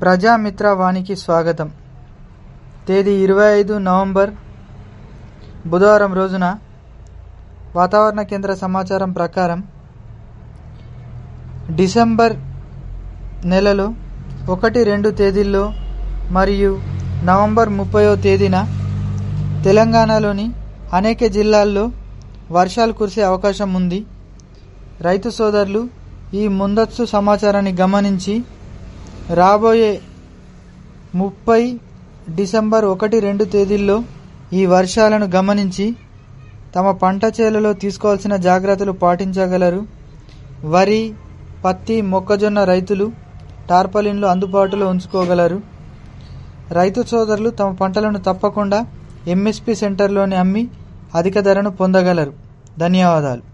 ప్రజామిత్ర వానికి స్వాగతం తేదీ ఇరవై ఐదు నవంబర్ బుధవారం రోజున వాతావరణ కేంద్ర సమాచారం ప్రకారం డిసెంబర్ నెలలో ఒకటి రెండు తేదీల్లో మరియు నవంబర్ ముప్పయో తేదీన తెలంగాణలోని అనేక జిల్లాల్లో వర్షాలు కురిసే అవకాశం ఉంది రైతు సోదరులు ఈ ముందస్తు సమాచారాన్ని గమనించి రాబోయే ముప్పై డిసెంబర్ ఒకటి రెండు తేదీల్లో ఈ వర్షాలను గమనించి తమ పంట చేలలో తీసుకోవాల్సిన జాగ్రత్తలు పాటించగలరు వరి పత్తి మొక్కజొన్న రైతులు టార్పలిన్లు అందుబాటులో ఉంచుకోగలరు రైతు సోదరులు తమ పంటలను తప్పకుండా ఎంఎస్పి సెంటర్లోని అమ్మి అధిక ధరను పొందగలరు ధన్యవాదాలు